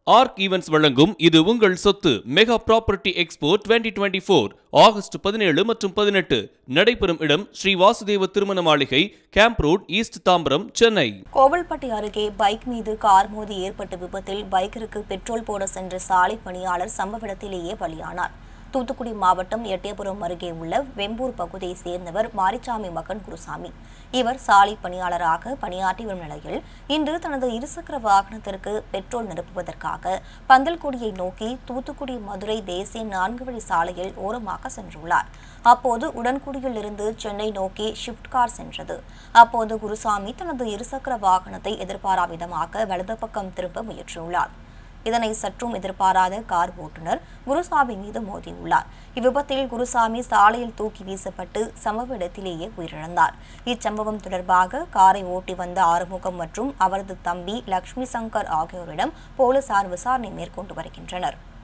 arc events வழங்கும் இது உங்கள் சொத்து mega property expo 2024 four August பதினேழு மற்றும் பதினெட்டு நடைபெறும் இடம் ஸ்ரீ வாசுதேவ திருமண மாளிகை camp road east Tambaram Chennai Kovilpatti அருகே பைக் மீது கார் மோதி ஏற்பட்ட விபத்தில் பைக்கிற்கு பெட்ரோல் போட சென்ற சாலை பணியாளர் சம்பவ இடத்திலேயே பலியானார் தூத்துக்குடி மாவட்டம் எட்டயபுரம் அருகே உள்ள வெம்பூர் பகுதியைச் சேர்ந்தவர் மாரிச்சாமி மகன் குருசாமி இவர் சாலை பணியாளராக பணியாற்றி வரும் நிலையில் இன்று தனது இருசக்கர வாகனத்திற்கு பெட்ரோல் நிரப்புவதற்காக பந்தல்குடியை நோக்கி தூத்துக்குடி மதுரை தேசிய நான்கு வழி சாலையில் ஓரமாக சென்றுள்ளார் அப்போது உடன்குடியில் இருந்து சென்னை நோக்கி ஷிஃப்ட் கார் சென்றது அப்போது குருசாமி தனது இருசக்கர வாகனத்தை எதிர்பாரா விதமாக வலது பக்கம் திரும்ப முயற்சியுள்ளார் இதனை சற்றும் எதிர்பாராத கார் ஓட்டுநர் குருசாமி மீது மோதியுள்ளார் இவ்விபத்தில் குருசாமி சாலையில் தூக்கி வீசப்பட்டு சம்பவ இடத்திலேயே உயிரிழந்தார் இச்சம்பவம் தொடர்பாக காரை ஓட்டி வந்த ஆறுமுகம் மற்றும் அவரது தம்பி லக்ஷ்மி சங்கர் ஆகியோரிடம் போலீசார் விசாரணை மேற்கொண்டு வருகின்றனர்